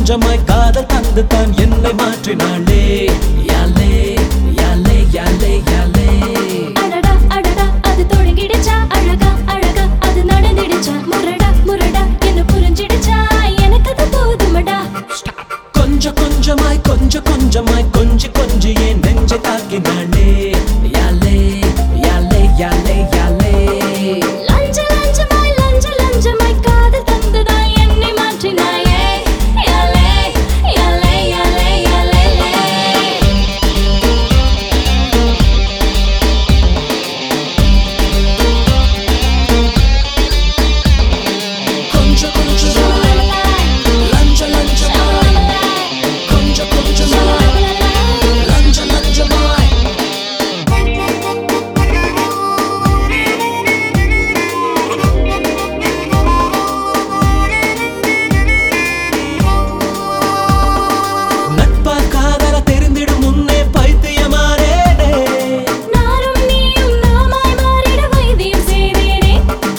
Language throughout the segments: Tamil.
கொஞ்சமாய் காதல் தந்து தான் என்னை மாற்றினாளே யாலே யாலே யாலே யாலே அடடா அடடா அது தொடங்கிடுச்சா அழகா அழகா அது நடந்துடுச்சா முரடா முரடா என்ன புரிஞ்சிடுச்சா எனக்கு அது போதுமடா கொஞ்சம் கொஞ்சமாய் கொஞ்சம் கொஞ்சமாய் கொஞ்சி கொஞ்சி என் நெஞ்சை தாக்கினாளே யாலே யாலே யாலே யாலே லஞ்ச லஞ்சமாய் லஞ்ச லஞ்சமாய் காதல் தந்துதான் என்னை மாற்றினாயே யாலே யாலே யாலே யாலே கொஞ்சம் கொஞ்சமாய் லஞ்ச லஞ்சமாய் கொஞ்சம் கொஞ்சமாய் லஞ்ச லஞ்சமாய் நட்பா காதல தெரிந்திடும் முன்னே பைத்தியமாறேனே நானும் நீயும் நாமாய் மாறிட வைத்தியம் செய்தேனே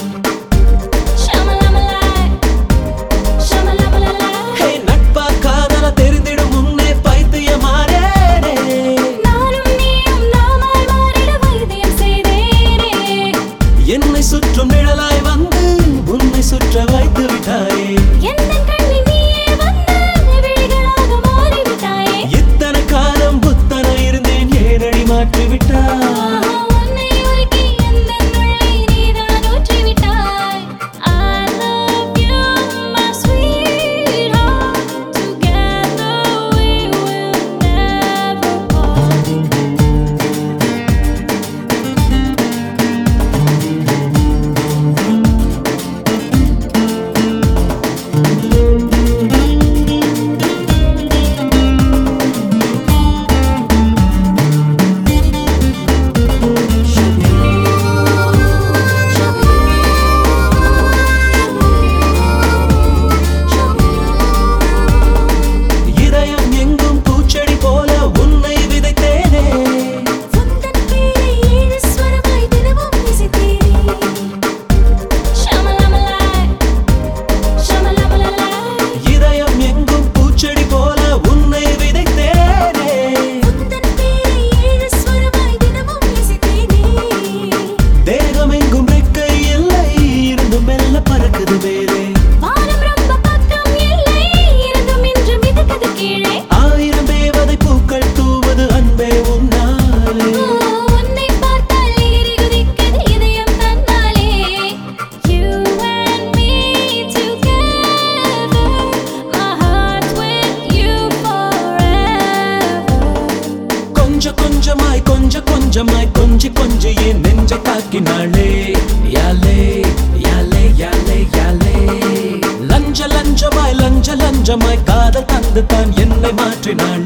ஷமலமலாய் ஷமலமலலாய் ஹே நட்பா காதல தெரிந்திடும் முன்னே பைத்தியமாறேனே நானும் நீயும் நாமாய் மாறிட வைத்தியம் செய்தேனே என்னை சுற்றும் நிழலாய் வந்து உன்னை சுற்ற வைத்து விட்டாயே எந்தன் கண்ணில் நீயே வந்து விழிகளாக மாறிவிட்டாயே இத்தனை காலம் புத்தன இருந்தேன் ஏனடி மாற்றி விட்டாய் ஆஹா, உன்னை உருக்கி எந்தன் உள்ளே நீதான் ஊற்றிவிட்டாய். I love you, my sweetheart. Together we will never part. இதயம் எங்கும் பூச்செடி போல உன்னை விதைத்தேனே உந்தன் பேரை ஏழு ஸ்வரமாய் தினமும் இசைத்தேனே. ஷமலமலாய், ஷமலமலலாய். இதயம் எங்கும் பூச்செடி போல உன்னை விதைத்தேனே உந்தன் பேரை ஏழு ஸ்வரமாய் தினமும் இசைத்தேனே. தேகம் எங்கும் ரெக்கை இல்லை இருந்து மெல்ல பறக்குது மேலே வானம் ரொம்ப பக்கம் இல்லை இருந்தும் இன்று மிதக்குது கீழே ஆயிரம் தேவதை பூக்கள் தூவது அன்பே உன்னாலே ஓ, உன்னை பார்த்தால் எகிறி குதிக்குது இதயம் தன்னாலே You and me together My heart with you forever கொஞ்சம் கொஞ்சமாய் கொஞ்சம் கொஞ்சமாய் கொஞ்சி கொஞ்சி என் நெஞ்சை தாக்கினாளே யாலே யாலே யாலே யாலே லஞ்ச லஞ்சமாய் லஞ்ச லஞ்சமாய் காதல் தந்து தான் என்னை மாற்றினாள்